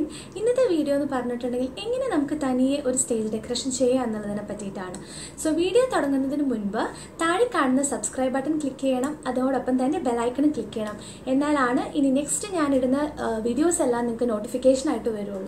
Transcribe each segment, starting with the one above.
morning ഇന്നത്തെ video എന്ന് പറഞ്ഞിട്ടുണ്ടെങ്കിൽ എങ്ങനെ നമുക്ക് തനിയെ ഒരു സ്റ്റേജ് ഡെക്കറേഷൻ ചെയ്യാം എന്നുള്ളതിനെ പറ്റിയിട്ടാണ് സോ വീഡിയോ തുടങ്ങുന്നതിന് മുൻപ് താഴെ കാണുന്ന സബ്സ്ക്രൈബ് ബട്ടൺ ക്ലിക്ക് ചെയ്യണം അതോടൊപ്പം തന്നെ ബെലൈക്കണും ക്ലിക്ക് ചെയ്യണം എന്നാലാണ് ഇനി നെക്സ്റ്റ് ഞാനിടുന്ന വീഡിയോസ് എല്ലാം നിങ്ങൾക്ക് നോട്ടിഫിക്കേഷൻ ആയിട്ട് വരുള്ളൂ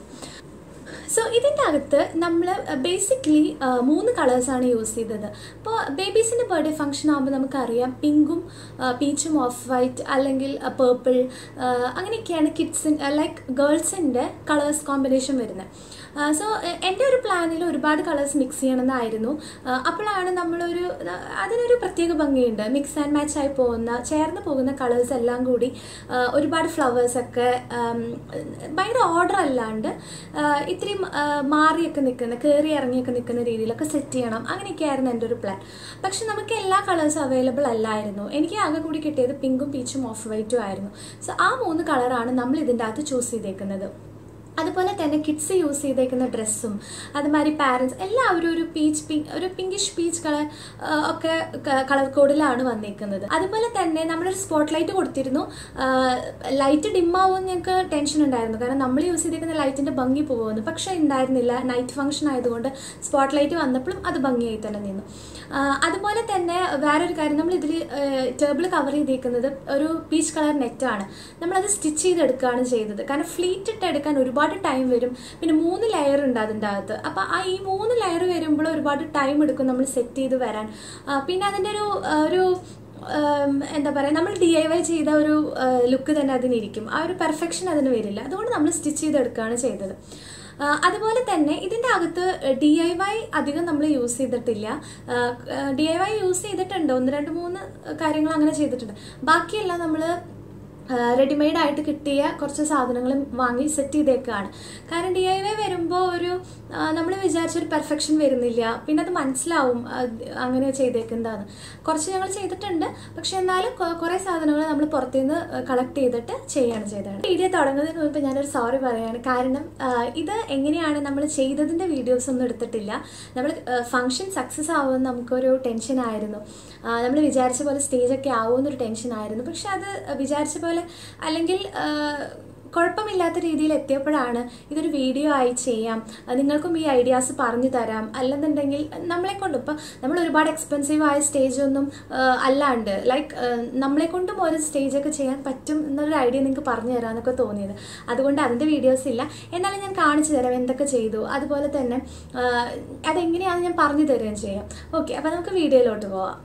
സോ ഇതിൻ്റെ അകത്ത് നമ്മൾ ബേസിക്കലി മൂന്ന് കളേഴ്സാണ് യൂസ് ചെയ്തത് അപ്പോൾ ബേബീസിൻ്റെ ബർത്ത്ഡേ ഫംഗ്ഷൻ ആകുമ്പോൾ നമുക്കറിയാം പിങ്കും പീച്ചും ഓഫ് വൈറ്റ് അല്ലെങ്കിൽ പേർപ്പിൾ അങ്ങനെയൊക്കെയാണ് കിഡ്സിൻ ലൈക്ക് ഗേൾസിൻ്റെ കളേഴ്സ് കോമ്പിനേഷൻ വരുന്നത് സോ എൻ്റെ ഒരു പ്ലാനിൽ ഒരുപാട് കളേഴ്സ് മിക്സ് ചെയ്യണമെന്നായിരുന്നു അപ്പോഴാണ് നമ്മളൊരു അതിനൊരു പ്രത്യേക ഭംഗിയുണ്ട് മിക്സ് ആൻഡ് മാച്ച് ആയി പോകുന്ന ചേർന്ന് പോകുന്ന കളേഴ്സ് എല്ലാം കൂടി ഒരുപാട് ഫ്ലവേഴ്സൊക്കെ ഭയങ്കര ഓർഡർ അല്ലാണ്ട് ഇത്തിരി മാറിയൊക്കെ നിൽക്കുന്ന കയറി ഇറങ്ങിയൊക്കെ നിൽക്കുന്ന രീതിയിലൊക്കെ സെറ്റ് ചെയ്യണം അങ്ങനെയൊക്കെയായിരുന്നു എൻ്റെ ഒരു പ്ലാൻ പക്ഷെ നമുക്ക് എല്ലാ കളേഴ്സും അവൈലബിൾ അല്ലായിരുന്നു എനിക്ക് ആകെ കൂടി കിട്ടിയത് പിങ്കും പീച്ചും ഓഫ് വൈറ്റും ആയിരുന്നു സോ ആ മൂന്ന് കളറാണ് നമ്മൾ ഇതിൻ്റെ അകത്ത് ചൂസ് ചെയ്തേക്കുന്നത് അതുപോലെ തന്നെ കിഡ്സ് യൂസ് ചെയ്തേക്കുന്ന ഡ്രസ്സും അതുമാതിരി പാരൻസ് എല്ലാവരും ഒരു പീച്ച് പിങ്ക് ഒരു പിങ്കിഷ് പീച്ച് കളർ ഒക്കെ കളർ കോഡിലാണ് വന്നേക്കുന്നത് അതുപോലെ തന്നെ നമ്മളൊരു സ്പോട്ട് ലൈറ്റ് കൊടുത്തിരുന്നു ലൈറ്റ് ഡിമ്മാവും ഞങ്ങൾക്ക് ടെൻഷൻ ഉണ്ടായിരുന്നു കാരണം നമ്മൾ യൂസ് ചെയ്തേക്കുന്ന ലൈറ്റിന്റെ ഭംഗി പോകുമെന്ന് പക്ഷെ ഉണ്ടായിരുന്നില്ല നൈറ്റ് ഫംഗ്ഷൻ ആയതുകൊണ്ട് സ്പോട്ട് ലൈറ്റ് വന്നപ്പോഴും അത് ഭംഗിയായി തന്നെ നിന്നു അതുപോലെ തന്നെ വേറൊരു കാര്യം നമ്മൾ ഇതിൽ ടേബിൾ കവർ ചെയ്തേക്കുന്നത് ഒരു പീച്ച് കളർ നെറ്റാണ് നമ്മളത് സ്റ്റിച്ച് ചെയ്തെടുക്കുകയാണ് ചെയ്തത് കാരണം ഫ്ലീറ്റ് ഇട്ട് എടുക്കാൻ ഒരുപാട് ടൈം വരും പിന്നെ മൂന്ന് ലെയർ ഉണ്ട് അതിൻ്റെ അകത്ത് അപ്പം ആ ഈ മൂന്ന് ലെയർ വരുമ്പോൾ ഒരുപാട് ടൈം എടുക്കും നമ്മൾ സെറ്റ് ചെയ്ത് വരാൻ പിന്നെ അതിൻ്റെ ഒരു ഒരു എന്താ പറയുക നമ്മൾ ഡി ഐ വൈ ചെയ്ത ഒരു ലുക്ക് തന്നെ അതിനിരിക്കും ആ ഒരു പെർഫെക്ഷൻ അതിന് വരില്ല അതുകൊണ്ട് നമ്മൾ സ്റ്റിച്ച് ചെയ്തെടുക്കുകയാണ് ചെയ്തത് അതുപോലെ തന്നെ ഇതിൻ്റെ അകത്ത് ഡി ഐ വൈ അധികം നമ്മൾ യൂസ് ചെയ്തിട്ടില്ല ഡി ഐ വൈ യൂസ് ചെയ്തിട്ടുണ്ട് ഒന്ന് രണ്ട് മൂന്ന് കാര്യങ്ങൾ അങ്ങനെ ചെയ്തിട്ടുണ്ട് ബാക്കിയെല്ലാം നമ്മൾ റെഡിമെയ്ഡ് ആയിട്ട് കിട്ടിയ കുറച്ച് സാധനങ്ങൾ വാങ്ങി സെറ്റ് ചെയ്തേക്കാണ് കാരണം ഡി ഐ വൈ വരുമ്പോൾ ഒരു നമ്മൾ വിചാരിച്ചൊരു പെർഫെക്ഷൻ വരുന്നില്ല പിന്നെ അത് മനസ്സിലാവും അങ്ങനെ ചെയ്തേക്കുന്നതാണ് കുറച്ച് ഞങ്ങൾ ചെയ്തിട്ടുണ്ട് പക്ഷെ എന്നാലും കുറേ സാധനങ്ങൾ നമ്മൾ പുറത്തുനിന്ന് കളക്ട് ചെയ്തിട്ട് ചെയ്യാണ് ചെയ്തതാണ് വീഡിയോ തുടങ്ങുന്നതിന് മുൻപ് ഞാനൊരു സോറി പറയാണ് കാരണം ഇത് എങ്ങനെയാണ് നമ്മൾ ചെയ്തതിൻ്റെ വീഡിയോസ് ഒന്നും എടുത്തിട്ടില്ല നമ്മൾ ഫംഗ്ഷൻ സക്സസ് ആവുമെന്ന് നമുക്കൊരു ടെൻഷൻ ആയിരുന്നു നമ്മൾ വിചാരിച്ച പോലെ സ്റ്റേജൊക്കെ ആവുമെന്നൊരു ടെൻഷൻ ആയിരുന്നു പക്ഷെ അത് വിചാരിച്ച പോലെ അല്ലെങ്കിൽ കുഴപ്പമില്ലാത്ത രീതിയിൽ എത്തിയപ്പോഴാണ് ഇതൊരു വീഡിയോ ആയി ചെയ്യാം നിങ്ങൾക്കും ഈ ഐഡിയാസ് പറഞ്ഞു തരാം അല്ലെന്നുണ്ടെങ്കിൽ നമ്മളെ കൊണ്ട് ഇപ്പം നമ്മൾ ഒരുപാട് എക്സ്പെൻസീവ് ആയ സ്റ്റേജ് ഒന്നും അല്ലാണ്ട് ലൈക്ക് നമ്മളെ കൊണ്ടും ഒരു സ്റ്റേജൊക്കെ ചെയ്യാൻ പറ്റും എന്നൊരു ഐഡിയ നിങ്ങൾക്ക് പറഞ്ഞു തരാമെന്നൊക്കെ തോന്നിയത് അതുകൊണ്ട് അതിൻ്റെ വീഡിയോസ് ഇല്ല എന്നാലും ഞാൻ കാണിച്ചു തരാം എന്തൊക്കെ ചെയ്തു അതുപോലെ തന്നെ അതെങ്ങനെയാണെന്ന് ഞാൻ പറഞ്ഞു തരുകയും ചെയ്യാം ഓക്കെ അപ്പോൾ നമുക്ക് വീഡിയോയിലോട്ട് പോവാം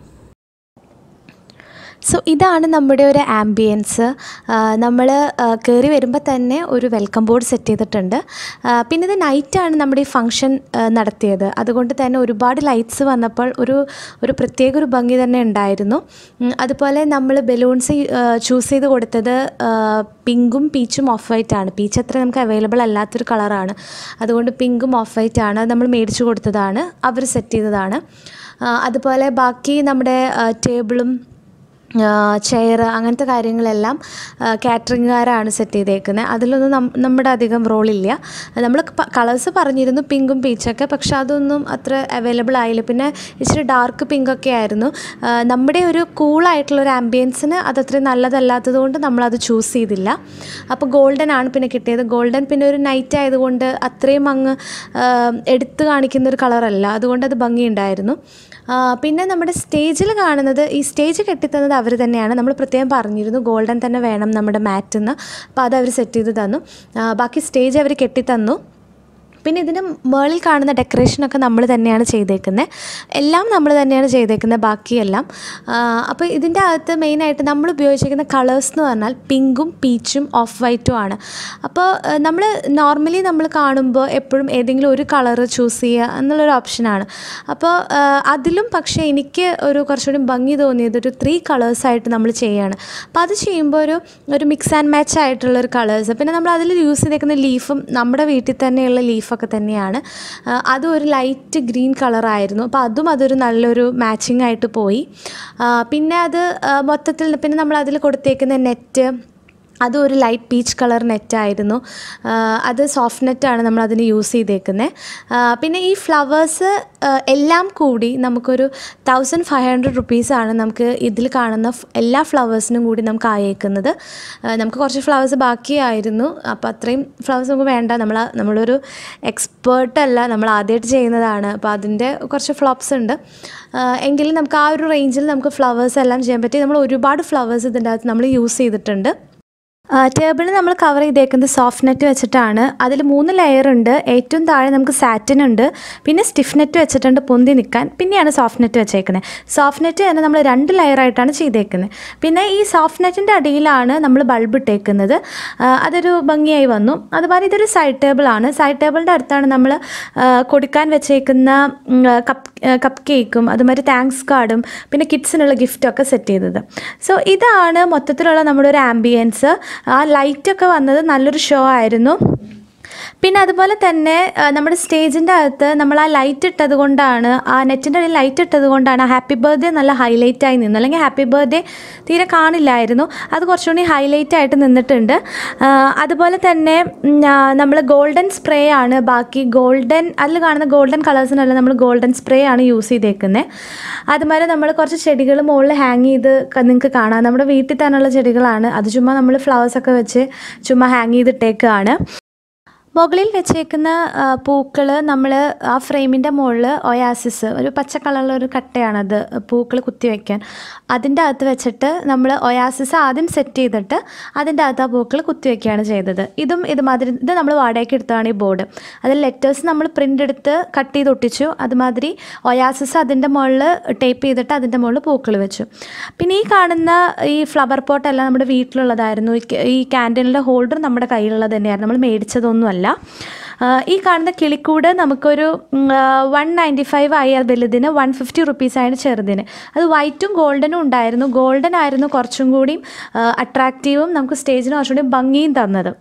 സോ ഇതാണ് നമ്മുടെ ഒരു ആംബിയൻസ് നമ്മൾ കയറി വരുമ്പോൾ തന്നെ ഒരു വെൽക്കം ബോർഡ് സെറ്റ് ചെയ്തിട്ടുണ്ട് പിന്നെ ഇത് നൈറ്റാണ് നമ്മുടെ ഈ ഫംഗ്ഷൻ നടത്തിയത് അതുകൊണ്ട് തന്നെ ഒരുപാട് ലൈറ്റ്സ് വന്നപ്പോൾ ഒരു ഒരു പ്രത്യേക ഒരു ഭംഗി തന്നെ ഉണ്ടായിരുന്നു അതുപോലെ നമ്മൾ ബലൂൺസ് ചൂസ് ചെയ്ത് കൊടുത്തത് പിങ്കും പീച്ചും ഓഫ് വൈറ്റ് ആണ് പീച്ച് അത്ര നമുക്ക് അവൈലബിൾ അല്ലാത്തൊരു കളറാണ് അതുകൊണ്ട് പിങ്കും ഓഫ് വൈറ്റ് ആണ് നമ്മൾ മേടിച്ചു കൊടുത്തതാണ് അവർ സെറ്റ് ചെയ്തതാണ് അതുപോലെ ബാക്കി നമ്മുടെ ടേബിളും ചെയർ അങ്ങനത്തെ കാര്യങ്ങളെല്ലാം കാറ്ററിംഗുകാരാണ് സെറ്റ് ചെയ്തേക്കുന്നത് അതിലൊന്നും നമ്മുടെ അധികം റോളില്ല നമ്മൾ കളേഴ്സ് പറഞ്ഞിരുന്നു പിങ്കും പീച്ചൊക്കെ പക്ഷെ അതൊന്നും അത്ര അവൈലബിൾ ആയില്ല പിന്നെ ഇച്ചിരി ഡാർക്ക് പിങ്കൊക്കെ ആയിരുന്നു നമ്മുടെ ഒരു കൂളായിട്ടുള്ള ഒരു ആംബിയൻസിന് അതത്ര നല്ലതല്ലാത്തത് കൊണ്ട് നമ്മളത് ചൂസ് ചെയ്തില്ല അപ്പോൾ ഗോൾഡൻ ആണ് പിന്നെ കിട്ടിയത് ഗോൾഡൻ പിന്നെ ഒരു നൈറ്റ് ആയതുകൊണ്ട് അത്രയും അങ്ങ് എടുത്തു കാണിക്കുന്ന ഒരു കളറല്ല അതുകൊണ്ട് അത് ഭംഗിയുണ്ടായിരുന്നു പിന്നെ നമ്മുടെ സ്റ്റേജിൽ കാണുന്നത് ഈ സ്റ്റേജ് കെട്ടിത്തന്നത് അവർ തന്നെയാണ് നമ്മൾ പ്രത്യേകം പറഞ്ഞിരുന്നു ഗോൾഡൻ തന്നെ വേണം നമ്മുടെ മാറ്റിന്ന് അപ്പോൾ അത് അവർ സെറ്റ് ചെയ്ത് തന്നു ബാക്കി സ്റ്റേജ് അവർ കെട്ടിത്തന്നു പിന്നെ ഇതിന് മേളിൽ കാണുന്ന ഡെക്കറേഷനൊക്കെ നമ്മൾ തന്നെയാണ് ചെയ്തേക്കുന്നത് എല്ലാം നമ്മൾ തന്നെയാണ് ചെയ്തേക്കുന്നത് ബാക്കിയെല്ലാം അപ്പോൾ ഇതിൻ്റെ അകത്ത് മെയിനായിട്ട് നമ്മൾ ഉപയോഗിച്ചിരിക്കുന്ന കളേഴ്സ് എന്ന് പറഞ്ഞാൽ പിങ്കും പീച്ചും ഓഫ് വൈറ്റും ആണ് അപ്പോൾ നമ്മൾ നോർമലി നമ്മൾ കാണുമ്പോൾ എപ്പോഴും ഏതെങ്കിലും ഒരു കളർ ചൂസ് ചെയ്യുക എന്നുള്ളൊരു ഓപ്ഷനാണ് അപ്പോൾ അതിലും പക്ഷേ എനിക്ക് ഒരു കുറച്ചുകൂടി ഭംഗി തോന്നിയത് ഒരു ത്രീ കളേഴ്സായിട്ട് നമ്മൾ ചെയ്യുകയാണ് അപ്പോൾ അത് ചെയ്യുമ്പോൾ ഒരു ഒരു മിക്സ് ആൻഡ് മാച്ച് ആയിട്ടുള്ളൊരു കളേഴ്സ് പിന്നെ നമ്മൾ അതിൽ യൂസ് ചെയ്തേക്കുന്ന ലീഫും നമ്മുടെ വീട്ടിൽ തന്നെയുള്ള ലീഫ് ലീഫൊക്കെ തന്നെയാണ് അതും ഒരു ലൈറ്റ് ഗ്രീൻ കളറായിരുന്നു അപ്പോൾ അതും അതൊരു നല്ലൊരു മാച്ചിങ് ആയിട്ട് പോയി പിന്നെ അത് മൊത്തത്തിൽ പിന്നെ നമ്മൾ അതിൽ കൊടുത്തേക്കുന്ന നെറ്റ് അതും ഒരു ലൈറ്റ് പീച്ച് കളർ നെറ്റായിരുന്നു അത് സോഫ്റ്റ് നെറ്റാണ് നമ്മൾ അതിന് യൂസ് ചെയ്തേക്കുന്നത് പിന്നെ ഈ ഫ്ലവേഴ്സ് എല്ലാം കൂടി നമുക്കൊരു തൗസൻഡ് ഫൈവ് ഹൺഡ്രഡ് റുപ്പീസാണ് നമുക്ക് ഇതിൽ കാണുന്ന ഫ്- എല്ലാ ഫ്ലവേഴ്സിനും കൂടി നമുക്ക് ആയേക്കുന്നത് ആ, നമുക്ക് കുറച്ച് ഫ്ലവേഴ്സ് ബാക്കിയായിരുന്നു അപ്പോൾ അത്രയും ഫ്ലവേഴ്സ് നമുക്ക് വേണ്ട നമ്മൾ നമ്മളൊരു എക്സ്പേർട്ടല്ല നമ്മൾ ആദ്യമായിട്ട് ചെയ്യുന്നതാണ് അപ്പോൾ അതിൻ്റെ കുറച്ച് ഫ്ലോപ്സ് ഉണ്ട് ആ, എങ്കിലും നമുക്ക് ആ ഒരു റേഞ്ചിൽ നമുക്ക് ഫ്ലവേഴ്സ് എല്ലാം ചെയ്യാൻ പറ്റി നമ്മൾ ഒരുപാട് ഫ്ലവേഴ്സ് ഇതിൻ്റെ അകത്ത് നമ്മൾ യൂസ് ചെയ്തിട്ടുണ്ട് ടേബിൾ നമ്മൾ കവർ ചെയ്തേക്കുന്നത് സോഫ്റ്റ് നെറ്റ് വെച്ചിട്ടാണ് അതിൽ മൂന്ന് ലെയർ ഉണ്ട് ഏറ്റവും താഴെ നമുക്ക് സാറ്റിൻ ഉണ്ട് പിന്നെ സ്റ്റിഫ് നെറ്റ് വെച്ചിട്ടുണ്ട് പൊന്തി നിൽക്കാൻ പിന്നെയാണ് സോഫ്റ്റ് നെറ്റ് വെച്ചേക്കുന്നത് സോഫ്റ്റ് നെറ്റ് തന്നെ നമ്മൾ രണ്ട് ലെയർ ആയിട്ടാണ് ചെയ്തേക്കുന്നത് പിന്നെ ഈ സോഫ്റ്റ് നെറ്റിൻ്റെ അടിയിലാണ് നമ്മൾ ബൾബ് ഇട്ടേക്കുന്നത് ആ, അതൊരു ഭംഗിയായി വന്നു അതുപോലെ ഇതൊരു സൈഡ് ടേബിളാണ് സൈഡ് ടേബിളിൻ്റെ അടുത്താണ് നമ്മൾ കൊടുക്കാൻ വെച്ചേക്കുന്ന ഉം, കപ്പ് കപ്പ് കേക്കും അതുമാതിരി താങ്ക്സ് കാർഡും പിന്നെ കിഡ്സിനുള്ള ഗിഫ്റ്റൊക്കെ സെറ്റ് ചെയ്തത് സോ ഇതാണ് മൊത്തത്തിലുള്ള നമ്മുടെ ഒരു ആംബിയൻസ് ആ ലൈറ്റൊക്കെ വന്നത് നല്ലൊരു ഷോ ആയിരുന്നു പിന്നെ അതുപോലെ തന്നെ ആ, നമ്മുടെ സ്റ്റേജിൻ്റെ അകത്ത് നമ്മൾ ആ ലൈറ്റ് ഇട്ടത് കൊണ്ടാണ് ആ നെറ്റിൻ്റെ അടിയിൽ ലൈറ്റ് ഇട്ടത് കൊണ്ടാണ് ഹാപ്പി ബർത്ത്ഡേ നല്ല ഹൈലൈറ്റ് ആയി നിന്നു അല്ലെങ്കിൽ ഹാപ്പി ബർത്ത്ഡേ തീരെ കാണില്ലായിരുന്നു അത് കുറച്ചുകൂടി ഹൈലൈറ്റ് ആയിട്ട് നിന്നിട്ടുണ്ട് ആ, അതുപോലെ തന്നെ നമ്മൾ ഗോൾഡൻ സ്പ്രേ ആണ് ബാക്കി ഗോൾഡൻ അതിൽ കാണുന്ന ഗോൾഡൻ കളേഴ്സിനല്ല നമ്മൾ ഗോൾഡൻ സ്പ്രേ ആണ് യൂസ് ചെയ്തേക്കുന്നത് അതുമാതിരി നമ്മൾ കുറച്ച് ചെടികൾ മുകളിൽ ഹാങ് ചെയ്ത് നിങ്ങൾക്ക് കാണാം നമ്മുടെ വീട്ടിൽ തന്നെയുള്ള ചെടികളാണ് അത് ചുമ്മാ നമ്മൾ ഫ്ലവേഴ്സൊക്കെ വെച്ച് ചുമ്മാ ഹാങ് ചെയ്തിട്ടേക്കാണ് മുകളിൽ വെച്ചേക്കുന്ന പൂക്കൾ നമ്മൾ ആ ഫ്രെയിമിൻ്റെ മുകളിൽ ഒയാസിസ് ഒരു പച്ച കളറുള്ള ഒരു കട്ടയാണത് പൂക്കൾ കുത്തി വയ്ക്കാൻ അതിൻ്റെ അകത്ത് വെച്ചിട്ട് നമ്മൾ ഒയാസിസ് ആദ്യം സെറ്റ് ചെയ്തിട്ട് അതിൻ്റെ അകത്ത് ആ പൂക്കൾ കുത്തി വയ്ക്കുകയാണ് ചെയ്തത് ഇതും ഇതുമാതിരി ഇത് നമ്മൾ വാടകയ്ക്ക് എടുത്തതാണ് ഈ ബോർഡ് അതിൽ ലെറ്റേഴ്സ് നമ്മൾ പ്രിൻ്റ് എടുത്ത് കട്ട് ചെയ്ത് ഒട്ടിച്ചു അതുമാതിരി ഒയാസിസ് അതിൻ്റെ മുകളിൽ ടേപ്പ് ചെയ്തിട്ട് അതിൻ്റെ മുകളിൽ പൂക്കൾ വെച്ചു പിന്നെ ഈ കാണുന്ന ഈ ഫ്ലവർ പോട്ടെല്ലാം നമ്മുടെ വീട്ടിലുള്ളതായിരുന്നു ഈ ക- ഈ ക്യാൻറ്റീനിലെ ഹോൾഡർ നമ്മുടെ കയ്യിലുള്ളത് തന്നെയായിരുന്നു നമ്മൾ മേടിച്ചതൊന്നുമല്ല ആ, ഈ കാണുന്ന കിളിക്കൂട് നമുക്കൊരു വൺ നയൻറ്റി ഫൈവ് ആയി അത് വലുതിന് വൺ ഫിഫ്റ്റി റുപ്പീസാണ് ചെറുതിന് അത് വൈറ്റും ഗോൾഡനും ഉണ്ടായിരുന്നു ഗോൾഡൻ ആയിരുന്നു കുറച്ചും കൂടിയും അട്രാക്റ്റീവും നമുക്ക് സ്റ്റേജിന് കുറച്ചും കൂടി ഭംഗിയും തന്നത്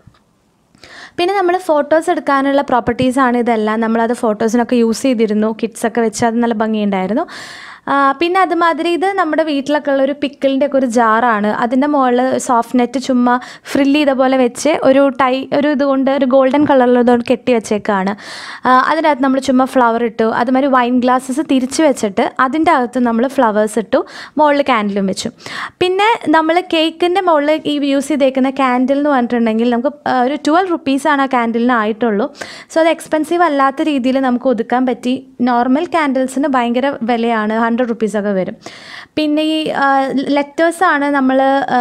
പിന്നെ നമ്മൾ ഫോട്ടോസ് എടുക്കാനുള്ള പ്രോപ്പർട്ടീസാണ് ഇതെല്ലാം നമ്മളത് ഫോട്ടോസിനൊക്കെ യൂസ് ചെയ്തിരുന്നു കിഡ്സൊക്കെ വെച്ച് അത് നല്ല ഭംഗിയുണ്ടായിരുന്നു ആ, പിന്നെ അതുമാതിരി ഇത് നമ്മുടെ വീട്ടിലൊക്കെ ഉള്ള ഒരു പിക്കിളിൻ്റെ ഒക്കെ ഒരു ജാറാണ് അതിൻ്റെ മുകളിൽ സോഫ്റ്റ് നെറ്റ് ചുമ്മാ ഫ്രില്ല് ചെയ്ത പോലെ വെച്ച് ഒരു ടൈ ഒരു ഇതുകൊണ്ട് ഒരു ഗോൾഡൻ കളറിലതുകൊണ്ട് കെട്ടി വെച്ചേക്കാണ് ആ, അതിനകത്ത് നമ്മൾ ചുമ്മാ ഫ്ലവർ ഇട്ടു അതുമാതിരി വൈൻ ഗ്ലാസ്സസ് തിരിച്ച് വെച്ചിട്ട് അതിൻ്റെ അകത്ത് നമ്മൾ ഫ്ലവേഴ്സ് ഇട്ടു മുകളിൽ ക്യാൻഡിലും വെച്ചു പിന്നെ നമ്മൾ കേക്കിൻ്റെ മുകളിൽ ഈ യൂസ് ചെയ്തേക്കുന്ന ക്യാൻഡിൽ എന്ന് പറഞ്ഞിട്ടുണ്ടെങ്കിൽ നമുക്ക് ആ, ഒരു ട്വൽവ് റുപ്പീസാണ് ആ ക്യാൻഡിലിന് ആയിട്ടുള്ളൂ സോ അത് എക്സ്പെൻസീവ് അല്ലാത്ത രീതിയിൽ നമുക്ക് ഒതുക്കാൻ പറ്റി നോർമൽ ക്യാൻഡിൽസിന് ഭയങ്കര വിലയാണ് ഹൺഡ്രഡ് റുപ്പീസൊക്കെ വരും പിന്നെ ഈ ലെറ്റേഴ്സാണ് നമ്മൾ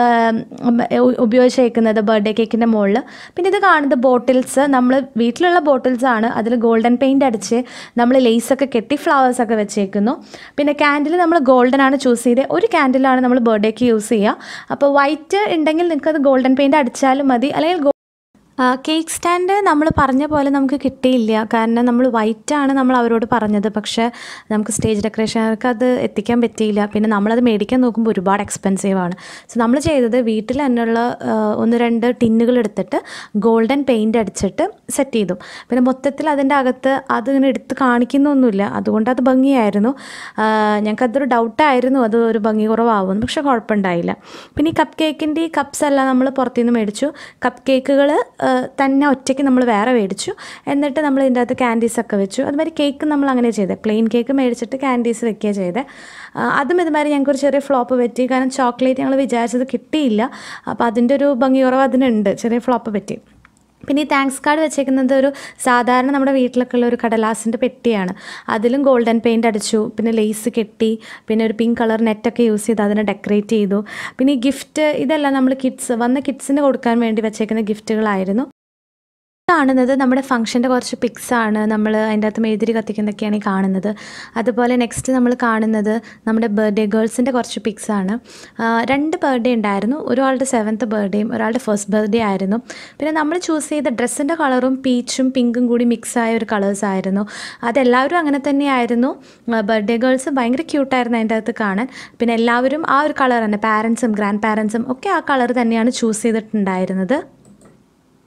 ഉപയോഗിച്ചേക്കുന്നത് ബർത്ത്ഡേ കേക്കിൻ്റെ മുകളിൽ പിന്നെ ഇത് കാണുന്നത് ബോട്ടിൽസ് നമ്മൾ വീട്ടിലുള്ള ബോട്ടിൽസ് ആണ് അതിൽ ഗോൾഡൻ പെയിൻ്റ് അടിച്ച് നമ്മൾ ലേസൊക്കെ കെട്ടി ഫ്ലവേഴ്സൊക്കെ വെച്ചേക്കുന്നു പിന്നെ ക്യാൻഡിൽ നമ്മൾ ഗോൾഡൻ ആണ് ചൂസ് ചെയ്തത് ഒരു ക്യാൻഡിലാണ് നമ്മൾ ബർത്ത്ഡേക്ക് യൂസ് ചെയ്യുക അപ്പോൾ വൈറ്റ് ഉണ്ടെങ്കിൽ നിങ്ങൾക്കത് ഗോൾഡൻ പെയിൻറ് അടിച്ചാലും മതി അല്ലെങ്കിൽ ഗോ- ആ, കേക്ക് സ്റ്റാൻഡ് നമ്മൾ പറഞ്ഞ പോലെ നമുക്ക് കിട്ടിയില്ല കാരണം നമ്മൾ വൈറ്റ് ആണ് നമ്മൾ അവരോട് പറഞ്ഞത് പക്ഷേ നമുക്ക് സ്റ്റേജ് ഡെക്കറേഷനർക്ക് അത് എത്തിക്കാൻ പറ്റിയില്ല പിന്നെ നമ്മളത് മേടിക്കാൻ നോക്കുമ്പോൾ ഒരുപാട് എക്സ്പെൻസീവ് ആണ് സോ നമ്മൾ ചെയ്തത് വീട്ടിൽ തന്നെയുള്ള ആ, ഒന്ന് രണ്ട് ടിന്നുകൾ എടുത്തിട്ട് ഗോൾഡൻ പെയിൻ്റ് അടിച്ചിട്ട് സെറ്റ് ചെയ്തു പിന്നെ മൊത്തത്തിൽ അതിൻ്റെ അകത്ത് അതിങ്ങനെ എടുത്ത് കാണിക്കുന്നൊന്നുമില്ല അതുകൊണ്ട് അത് ഭംഗിയായിരുന്നു ആ, ഞങ്ങൾക്കതൊരു ഡൗട്ടായിരുന്നു അത് ഒരു ഭംഗി കുറവാകുമെന്ന് പക്ഷേ കുഴപ്പമുണ്ടായില്ല പിന്നെ ഈ കപ്പ് കേക്കിൻ്റെ ഈ കപ്സ് എല്ലാം നമ്മൾ പുറത്തുനിന്ന് മേടിച്ചു കപ്പ് കേക്കുകൾ തന്നെ ഒറ്റയ്ക്ക് നമ്മൾ വേറെ മേടിച്ചു എന്നിട്ട് നമ്മൾ ഇതിൻ്റെ അകത്ത് ക്യാൻഡീസ് ഒക്കെ വെച്ചു അതുമാതിരി കേക്ക് നമ്മൾ അങ്ങനെ ചെയ്തത് പ്ലെയിൻ കേക്ക് മേടിച്ചിട്ട് ക്യാൻഡീസ് വെക്കുക ചെയ്തത് ആ, അതും ഇതുമാതിരി ഞങ്ങൾക്കൊരു ചെറിയ ഫ്ലോപ്പ് പറ്റി കാരണം ചോക്ലേറ്റ് ഞങ്ങൾ വിചാരിച്ചത് കിട്ടിയില്ല അപ്പോൾ അതിൻ്റെ ഒരു ഭംഗി കുറവ് അതിനുണ്ട് ചെറിയ ഫ്ലോപ്പ് പറ്റി പിന്നെ ഈ താങ്ക്സ് കാർഡ് വെച്ചേക്കുന്നത് ഒരു സാധാരണ നമ്മുടെ വീട്ടിലൊക്കെ ഉള്ള ഒരു കടലാസിൻ്റെ പെട്ടിയാണ് അതിലും ഗോൾഡൻ പെയിൻ്റ് അടിച്ചു പിന്നെ ലേസ് കെട്ടി പിന്നെ ഒരു പിങ്ക് കളർ നെറ്റൊക്കെ യൂസ് ചെയ്ത് അതിനെ ഡെക്കറേറ്റ് ചെയ്തു പിന്നെ ഈ ഗിഫ്റ്റ് ഇതെല്ലാം നമ്മൾ കിഡ്സ് വന്ന കിഡ്സിന് കൊടുക്കാൻ വേണ്ടി വെച്ചേക്കുന്ന ഗിഫ്റ്റുകളായിരുന്നു കാണുന്നത് നമ്മുടെ ഫംഗ്ഷൻ്റെ കുറച്ച് പിക്സ് ആണ് നമ്മൾ അതിൻ്റെ അകത്ത് മെഴുതിരി കത്തിക്കുന്നതൊക്കെയാണ് ഈ കാണുന്നത് അതുപോലെ നെക്സ്റ്റ് നമ്മൾ കാണുന്നത് നമ്മുടെ ബർത്ത്ഡേ ഗേൾസിൻ്റെ കുറച്ച് പിക്സ് ആണ് ആ, രണ്ട് ബർത്ത്ഡേ ഉണ്ടായിരുന്നു ഒരാളുടെ സെവൻത്ത് ബർത്ത്ഡേയും ഒരാളുടെ ഫസ്റ്റ് ബർത്ത്ഡേ ആയിരുന്നു പിന്നെ നമ്മൾ ചൂസ് ചെയ്ത ഡ്രസ്സിൻ്റെ കളറും പീച്ചും പിങ്കും കൂടി മിക്സ് ആയ ഒരു കളേഴ്സ് ആയിരുന്നു അതെല്ലാവരും അങ്ങനെ തന്നെയായിരുന്നു ബർത്ത്ഡേ ഗേൾസ് ഭയങ്കര ക്യൂട്ടായിരുന്നു അതിൻ്റെ അകത്ത് കാണാൻ പിന്നെ എല്ലാവരും ആ ഒരു കളർ തന്നെ പാരൻസും ഗ്രാൻഡ് പാരൻസും ഒക്കെ ആ കളർ തന്നെയാണ് ചൂസ് ചെയ്തിട്ടുണ്ടായിരുന്നത്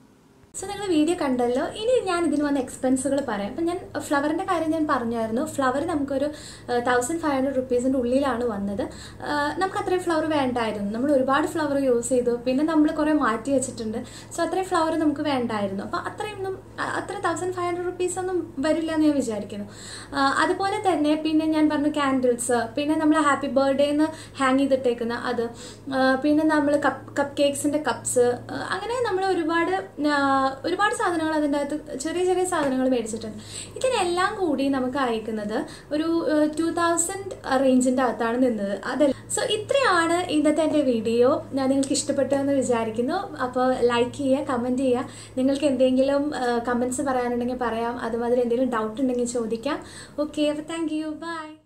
സോ നിങ്ങൾ വീഡിയോ കണ്ടല്ലോ ഇനി ഞാൻ ഇതിന് വന്ന എക്സ്പെൻസുകൾ പറയാം അപ്പം ഞാൻ ഫ്ലവറിൻ്റെ കാര്യം ഞാൻ പറഞ്ഞായിരുന്നു ഫ്ലവർ നമുക്കൊരു തൗസൻഡ് ഫൈവ് ഹൺഡ്രഡ് റുപ്പീസിൻ്റെ ഉള്ളിലാണ് വന്നത് ആ, നമുക്ക് അത്രയും ഫ്ലവർ വേണ്ടായിരുന്നു നമ്മൾ ഒരുപാട് ഫ്ലവർ യൂസ് ചെയ്തു പിന്നെ നമ്മൾ കുറേ മാറ്റി വെച്ചിട്ടുണ്ട് സോ അത്രയും ഫ്ലവർ നമുക്ക് വേണ്ടായിരുന്നു അപ്പോൾ അത്രയും ഒന്നും അ- അത്ര തൗസൻഡ് ഫൈവ് ഹൺഡ്രഡ് റുപ്പീസ് ഒന്നും വരില്ല എന്ന് ഞാൻ വിചാരിക്കുന്നു ആ, അതുപോലെ തന്നെ പിന്നെ ഞാൻ പറഞ്ഞു ക്യാൻഡിൽസ് പിന്നെ നമ്മൾ ഹാപ്പി ബർത്ത്ഡേ എന്ന് ഹാങ് ചെയ്തിട്ടേക്കുന്ന അത് ആ, പിന്നെ നമ്മൾ കപ്പ് കപ്പ് കേക്ക്സിൻ്റെ കപ്സ് അങ്ങനെ നമ്മൾ ഒരുപാട് ആ, ഒരുപാട് സാധനങ്ങൾ അതിൻ്റെ അകത്ത് ചെറിയ ചെറിയ സാധനങ്ങൾ മേടിച്ചിട്ടുണ്ട് ഇതിനെല്ലാം കൂടി നമുക്ക് അയക്കുന്നത് ഒരു ടു തൗസൻഡ് റേഞ്ചിൻ്റെ അകത്താണ് നിന്നത് അതല്ല സോ ഇത്രയാണ് ഇന്നത്തെ എൻ്റെ വീഡിയോ ഞാൻ നിങ്ങൾക്ക് ഇഷ്ടപ്പെട്ടു എന്ന് വിചാരിക്കുന്നു അപ്പോൾ ലൈക്ക് ചെയ്യുക കമൻറ്റ് ചെയ്യുക നിങ്ങൾക്ക് എന്തെങ്കിലും കമൻറ്റ്സ് പറയാനുണ്ടെങ്കിൽ പറയാം അതുമാതിരി എന്തെങ്കിലും ഡൗട്ട് ഉണ്ടെങ്കിൽ ചോദിക്കാം ഓക്കെ അപ്പോൾ താങ്ക് യു ബൈ